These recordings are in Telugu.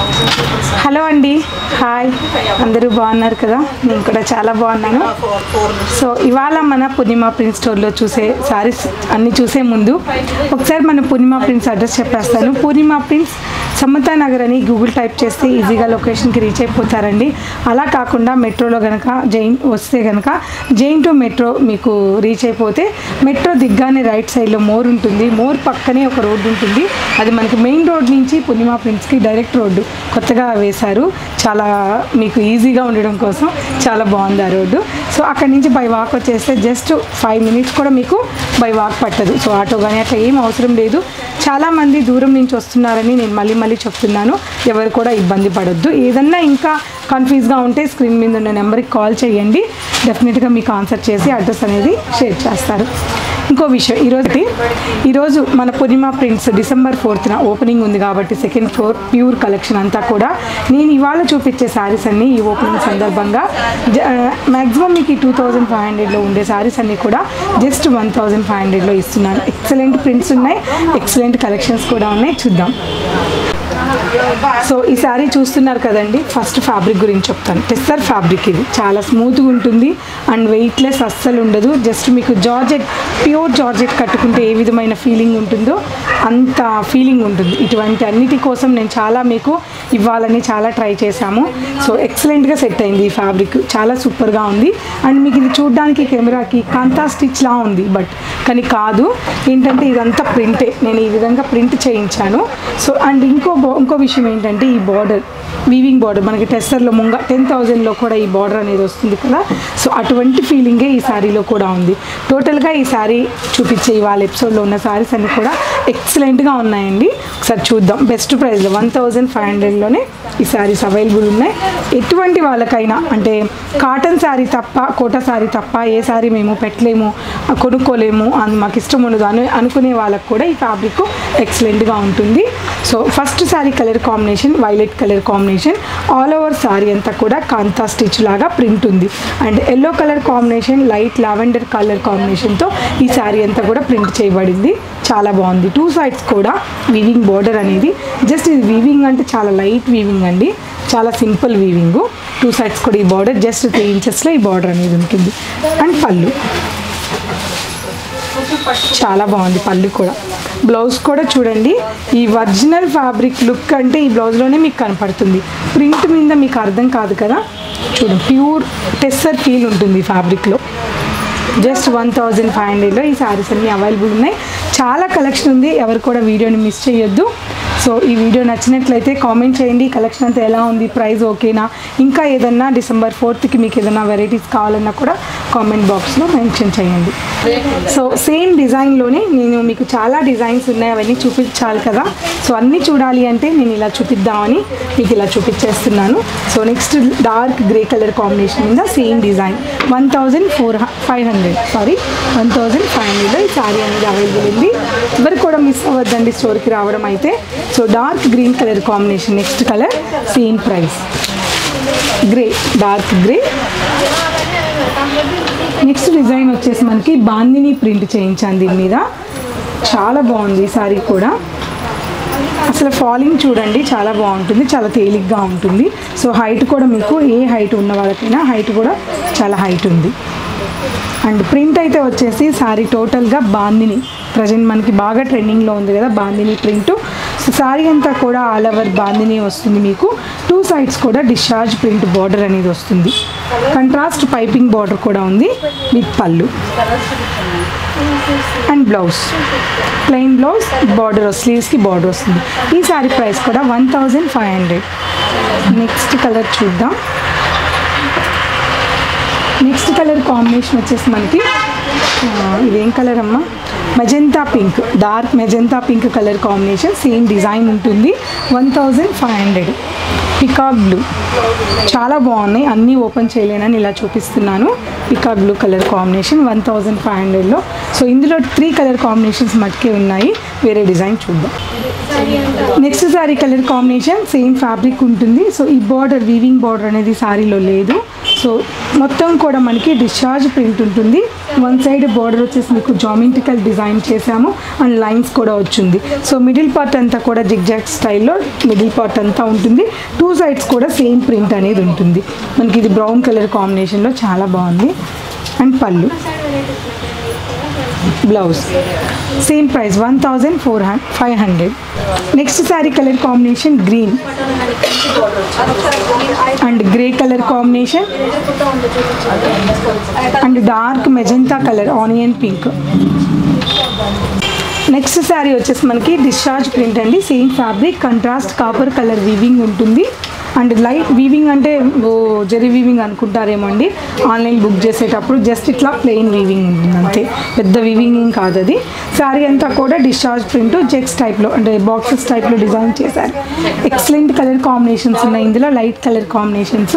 హలో అండి హాయ్ అందరూ బాగున్నారు కదా నేను కూడా చాలా బాగున్నాను సో ఇవాళ మన పూర్ణిమ ప్రింట్ స్టోర్లో చూసే సారీస్ అన్ని చూసే ముందు ఒకసారి మన పూర్ణిమ ప్రింట్స్ అడ్రస్ చెప్పేస్తాను పూర్ణిమ ప్రింట్స్ సమతా నగర్ అని గూగుల్ టైప్ చేస్తే ఈజీగా లొకేషన్కి రీచ్ అయిపోతారండి అలా కాకుండా మెట్రోలో కనుక జైన్ వస్తే కనుక జైన్ టు మెట్రో మీకు రీచ్ అయిపోతే మెట్రో దిగ్గానే రైట్ సైడ్లో మోర్ ఉంటుంది మోర్ పక్కనే ఒక రోడ్డు ఉంటుంది అది మనకి మెయిన్ రోడ్ నుంచి పూర్ణిమ ప్రింట్స్కి డైరెక్ట్ రోడ్డు కొత్తగా వేశారు చాలా మీకు ఈజీగా ఉండడం కోసం చాలా బాగుంది ఆ రోడ్డు సో అక్కడి నుంచి బై వాక్ వచ్చేస్తే జస్ట్ ఫైవ్ మినిట్స్ కూడా మీకు బై వాక్ పట్టదు సో ఆటో కానీ అట్లా ఏం అవసరం లేదు చాలామంది దూరం నుంచి వస్తున్నారని నేను మళ్ళీ మళ్ళీ చెప్తున్నాను ఎవరు కూడా ఇబ్బంది పడొద్దు ఏదన్నా ఇంకా కన్ఫ్యూజ్గా ఉంటే స్క్రీన్ మీద ఉన్న నెంబర్కి కాల్ చేయండి డెఫినెట్గా మీకు ఆన్సర్ చేసి అడ్రస్ అనేది షేర్ చేస్తారు ఇంకో విషయం ఈరోజు ఈరోజు మన పూర్ణిమ ప్రింట్స్ డిసెంబర్ ఫోర్త్న ఓపెనింగ్ ఉంది కాబట్టి సెకండ్ ఫ్లోర్ ప్యూర్ కలెక్షన్ అంతా కూడా నేను ఇవాళ చూపించే శారీస్ అన్ని ఈ ఓపెనింగ్ సందర్భంగా మ్యాక్సిమం మీకు టూ థౌజండ్ ఫైవ్ హండ్రెడ్లో ఉండే శారీస్ అన్ని కూడా జస్ట్ వన్ థౌజండ్ ఫైవ్ హండ్రెడ్లో ఇస్తున్నాను ఎక్సలెంట్ ప్రింట్స్ ఉన్నాయి ఎక్సలెంట్ కలెక్షన్స్ కూడా ఉన్నాయి చూద్దాం సో ఈ శారీ చూస్తున్నారు కదండి ఫస్ట్ ఫ్యాబ్రిక్ గురించి చెప్తాను టెస్సర్ ఫ్యాబ్రిక్ ఇది చాలా స్మూత్గా ఉంటుంది అండ్ వెయిట్లెస్ అస్సలు ఉండదు జస్ట్ మీకు జార్జెట్ ప్యూర్ జార్జెట్ కట్టుకుంటే ఏ విధమైన ఫీలింగ్ ఉంటుందో అంత ఫీలింగ్ ఉంటుంది ఇటువంటి అన్నిటి కోసం నేను చాలా మీకు ఇవ్వాలని చాలా ట్రై చేశాము సో ఎక్సలెంట్గా సెట్ అయింది ఈ ఫ్యాబ్రిక్ చాలా సూపర్గా ఉంది అండ్ మీకు ఇది చూడడానికి కెమెరాకి కాంతా స్టిచ్ లా ఉంది బట్ కానీ కాదు ఏంటంటే ఇదంతా ప్రింటే నేను ఈ విధంగా ప్రింట్ చేయించాను సో అండ్ ఇంకో బా- ఇంకో విషయం ఏంటంటే ఈ బార్డర్ వీవింగ్ బార్డర్ మనకి టెస్టర్లో ముంగ టెన్ థౌజండ్లో కూడా ఈ బార్డర్ అనేది వస్తుంది కదా సో అటువంటి ఫీలింగే ఈ శారీలో కూడా ఉంది టోటల్గా ఈ శారీ చూపించే ఇవాళ ఎపిసోడ్లో ఉన్న శారీస్ అన్ని కూడా ఎక్సలెంట్గా ఉన్నాయండి ఒకసారి చూద్దాం బెస్ట్ ప్రైస్లో వన్ థౌజండ్ ఫైవ్ హండ్రెడ్లోనే ఈ శారీస్ అవైలబుల్ ఉన్నాయి ఎటువంటి వాళ్ళకైనా అంటే కాటన్ శారీ తప్ప కోట శారీ తప్ప ఏ శారీ మేము పెట్టలేము ఆ, కొనుక్కోలేము అని మాకు ఇష్టం ఉండదు అని అనుకునే వాళ్ళకు కూడా ఈ ఫ్యాబ్రిక్ ఎక్సలెంట్గా ఉంటుంది so first sari colour combination violet colour combination all over sari అంతా కూడా కాంతా స్టిచ్ లాగా ప్రింట్ ఉంది and yellow colour combination light lavender colour కాంబినేషన్తో ఈ శారీ అంతా కూడా ప్రింట్ చేయబడింది చాలా బాగుంది టూ సైడ్స్ కూడా వీవింగ్ బార్డర్ అనేది జస్ట్ ఇది వీవింగ్ అంటే చాలా లైట్ వీవింగ్ అండి చాలా సింపుల్ వీవింగ్ టూ సైడ్స్ కూడా ఈ బార్డర్ జస్ట్ త్రీ ఇంచెస్లో ఈ బార్డర్ అనేది ఉంటుంది అండ్ పళ్ళు చాలా బాగుంది పళ్ళు కూడా బ్లౌజ్ కూడా చూడండి ఈ ఒరిజినల్ ఫ్యాబ్రిక్ లుక్ అంటే ఈ బ్లౌజ్లోనే మీకు కనపడుతుంది ప్రింట్ మీద మీకు అర్థం కాదు కదా చూడండి ప్యూర్ టెస్సర్ ఫీల్ ఉంటుంది ఈ ఫ్యాబ్రిక్లో జస్ట్ వన్ థౌజండ్ ఫైవ్ హండ్రెడ్లో ఈ శారీస్ అన్నీ అవైలబుల్ ఉన్నాయి చాలా కలెక్షన్ ఉంది ఎవరు కూడా వీడియోని మిస్ చేయొద్దు సో ఈ వీడియో నచ్చినట్లయితే కామెంట్ చేయండి కలెక్షన్ అంతా ఎలా ఉంది ప్రైస్ ఓకేనా ఇంకా ఏదన్నా డిసెంబర్ ఫోర్త్కి మీకు ఏదైనా వెరైటీస్ కావాలన్నా కూడా కామెంట్ బాక్స్లో మెన్షన్ చేయండి సో సేమ్ డిజైన్లోనే నేను మీకు చాలా డిజైన్స్ ఉన్నాయి అవన్నీ చూపించాలి కదా సో అన్నీ చూడాలి అంటే నేను ఇలా చూపిద్దామని మీకు ఇలా చూపించేస్తున్నాను so next dark grey colour combination మీద same design one thousand four five hundred sorry one thousand five హండ్రెడ్లో ఈ శారీ అనేది అవైలబుల్ ఉంది ఎవరు కూడా మిస్ అవ్వద్దండి స్టోర్కి రావడం అయితే so dark green colour combination next colour same price grey dark grey next design వచ్చేసి మనకి బాందిని ప్రింట్ చేయించాను దీని మీద చాలా బాగుంది ఈ సారీ కూడా అసలు ఫాలింగ్ చూడండి చాలా బాగుంటుంది చాలా తేలిగ్గా ఉంటుంది సో హైట్ కూడా మీకు ఏ హైట్ ఉన్న వాళ్ళకైనా హైట్ కూడా చాలా హైట్ ఉంది అండ్ ప్రింట్ అయితే వచ్చేసి సారీ టోటల్గా బాందిని ప్రజెంట్ మనకి బాగా ట్రెండింగ్లో ఉంది కదా బాందిని ప్రింట్ సారీ అంతా కూడా ఆల్ ఓవర్ బాందిని వస్తుంది మీకు టూ సైడ్స్ కూడా డిశ్చార్జ్ ప్రింట్ బార్డర్ అనేది వస్తుంది కంట్రాస్ట్ పైపింగ్ బార్డర్ కూడా ఉంది with pallu and blouse plain blouse border స్లీవ్స్కి బార్డర్ వస్తుంది ఈ సారీ ప్రైస్ కూడా one thousand five hundred next colour చూద్దాం నెక్స్ట్ కలర్ కాంబినేషన్ వచ్చేసి మనకి ఆ, ఇదేం కలర్ అమ్మా magenta pink dark magenta pink colour combination same design ఉంటుంది one thousand five hundred peacock blue చాలా బాగున్నాయి అన్నీ ఓపెన్ చేయలేనని ఇలా చూపిస్తున్నాను peacock blue colour combination one thousand five హండ్రెడ్లో సో ఇందులో త్రీ కలర్ కాంబినేషన్స్ మటుకే ఉన్నాయి వేరే డిజైన్ చూద్దాం next sari colour combination same fabric ఉంటుంది సో ఈ బార్డర్ వీవింగ్ బార్డర్ అనేది శారీలో లేదు సో మొత్తం కూడా మనకి డిశ్చార్జ్ ప్రింట్ ఉంటుంది వన్ సైడ్ బార్డర్ వచ్చేసి మీకు జామెట్రికల్ డిజైన్ చేసాము అండ్ లైన్స్ కూడా వచ్చింది సో మిడిల్ పార్ట్ అంతా కూడా జిగ్జాగ్ స్టైల్లో మిడిల్ పార్ట్ అంతా ఉంటుంది టూ సైడ్స్ కూడా సేమ్ ప్రింట్ అనేది ఉంటుంది మనకి ఇది బ్రౌన్ కలర్ కాంబినేషన్లో చాలా బాగుంది and pallu blouse same price one thousand four హండ్ five hundred next sari colour combination green and grey colour combination and dark magenta colour onion pink next sari వచ్చేసి మనకి డిశ్చార్జ్ ప్రింట్ అండి same fabric contrast copper colour weaving ఉంటుంది అండ్ లైట్ వీవింగ్ అంటే ఓ జెరీ వీవింగ్ అనుకుంటారేమో అండి ఆన్లైన్ బుక్ చేసేటప్పుడు జస్ట్ ఇట్లా ప్లెయిన్ వీవింగ్ ఉంటుంది అంతే పెద్ద వీవింగ్ ఏం కాదు అది శారీ అంతా కూడా డిశ్చార్జ్ ప్రింట్ చెక్స్ టైప్లో అంటే బాక్సెస్ టైప్లో డిజైన్ చేశారు ఎక్సలెంట్ కలర్ కాంబినేషన్స్ ఉన్నాయి ఇందులో light colour combinations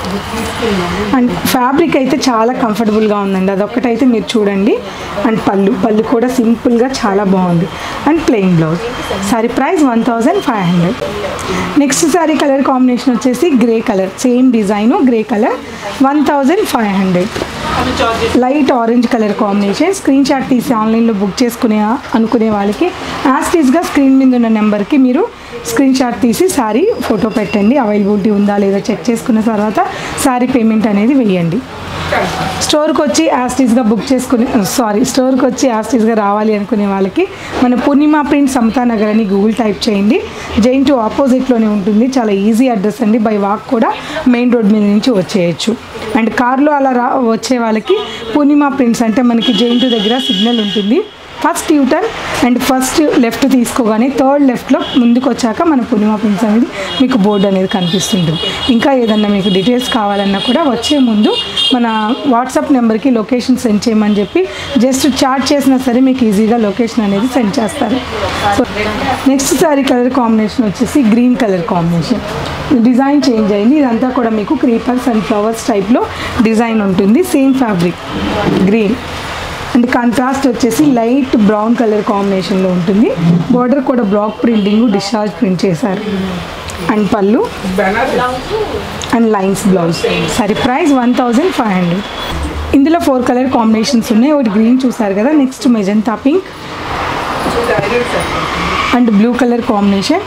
and fabric అయితే చాలా కంఫర్టబుల్గా ఉందండి అదొక్కటైతే మీరు చూడండి అండ్ పళ్ళు పళ్ళు కూడా సింపుల్గా చాలా బాగుంది and plain blouse sari price one thousand five hundred next sari colour combination వచ్చేసి grey colour same design grey colour one thousand five hundred light orange colour combination screenshot తీసి ఆన్లైన్లో బుక్ చేసుకునే అనుకునే వాళ్ళకి యాస్టీస్గా స్క్రీన్ మీద ఉన్న నెంబర్కి మీరు స్క్రీన్ షాట్ తీసి శారీ ఫోటో పెట్టండి అవైలబిలిటీ ఉందా లేదా చెక్ చేసుకున్న తర్వాత శారీ పేమెంట్ అనేది వేయండి స్టోర్కి వచ్చి యాస్టీస్గా బుక్ చేసుకుని సారీ స్టోర్కి వచ్చి యాస్టీస్గా రావాలి అనుకునే వాళ్ళకి మన పూర్ణిమ ప్రింట్ సమతా నగర్ అని గూగుల్ టైప్ చేయండి జైన్ టు ఆపోజిట్లోనే ఉంటుంది చాలా ఈజీ అడ్రస్ అండి బై వాక్ కూడా మెయిన్ రోడ్ మీద నుంచి వచ్చేయచ్చు అండ్ కార్లో అలా రా వచ్చే వాళ్ళకి పూర్ణిమ ప్రింట్స్ అంటే మనకి జైన్ టు దగ్గర సిగ్నల్ ఉంటుంది first U-turn and first left తీసుకోగానే థర్డ్ లెఫ్ట్లో ముందుకు వచ్చాక మన పూర్ణిమ ప్రింట్స్ అనేది మీకు బోర్డు అనేది కనిపిస్తుంటుంది ఇంకా ఏదన్నా మీకు డీటెయిల్స్ కావాలన్నా కూడా వచ్చే ముందు మన వాట్సాప్ నెంబర్కి లొకేషన్ సెండ్ చేయమని చెప్పి జస్ట్ చాట్ చేసినా సరే మీకు ఈజీగా లొకేషన్ అనేది సెండ్ చేస్తారు so next sari colour combination వచ్చేసి green colour combination design change అయింది ఇదంతా కూడా మీకు క్రీపర్స్ అండ్ ఫ్లవర్స్ టైప్లో డిజైన్ ఉంటుంది same fabric green and contrast వచ్చేసి లైట్ బ్రౌన్ కలర్ కాంబినేషన్లో ఉంటుంది బార్డర్ కూడా బ్లాక్ ప్రింటింగ్ డిశ్చార్జ్ ప్రింట్ చేశారు and pallu and lines blouse సరే price one thousand five hundred ఇందులో ఫోర్ కలర్ కాంబినేషన్స్ ఉన్నాయి ఒకటి గ్రీన్ చూసారు కదా next magenta pink and blue colour combination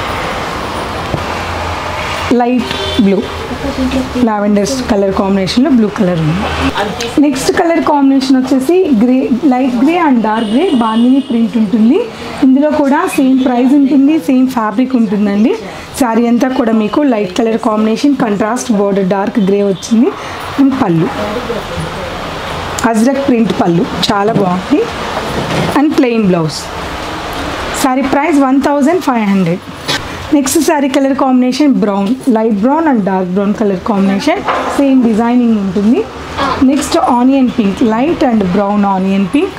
light blue lavender colour కాంబినేషన్లో బ్లూ కలర్ ఉంది నెక్స్ట్ కలర్ కాంబినేషన్ వచ్చేసి grey light grey and dark grey bandhani print ఉంటుంది ఇందులో కూడా సేమ్ ప్రైస్ ఉంటుంది సేమ్ ఫ్యాబ్రిక్ ఉంటుందండి శారీ అంతా కూడా మీకు light colour combination contrast border dark grey వచ్చింది అండ్ పళ్ళు అజ్రక్ ప్రింట్ పళ్ళు చాలా బాగుంది and plain blouse sari price one thousand five hundred next sari colour combination brown light brown and dark brown colour combination same designing ఉంటుంది next onion pink light and brown onion pink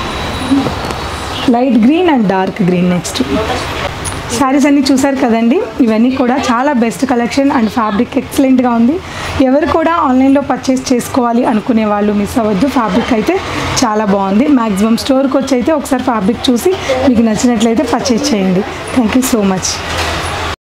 light green and dark green next saris అన్నీ చూసారు కదండి ఇవన్నీ కూడా చాలా బెస్ట్ కలెక్షన్ అండ్ ఫ్యాబ్రిక్ ఎక్సలెంట్గా ఉంది ఎవరు కూడా ఆన్లైన్లో పర్చేస్ చేసుకోవాలి అనుకునే వాళ్ళు మిస్ అవ్వద్దు ఫ్యాబ్రిక్ అయితే చాలా బాగుంది మ్యాక్సిమం స్టోర్కి వచ్చి అయితే ఒకసారి ఫ్యాబ్రిక్ చూసి మీకు నచ్చినట్లయితే పర్చేస్ చేయండి థ్యాంక్ యూ సో మచ్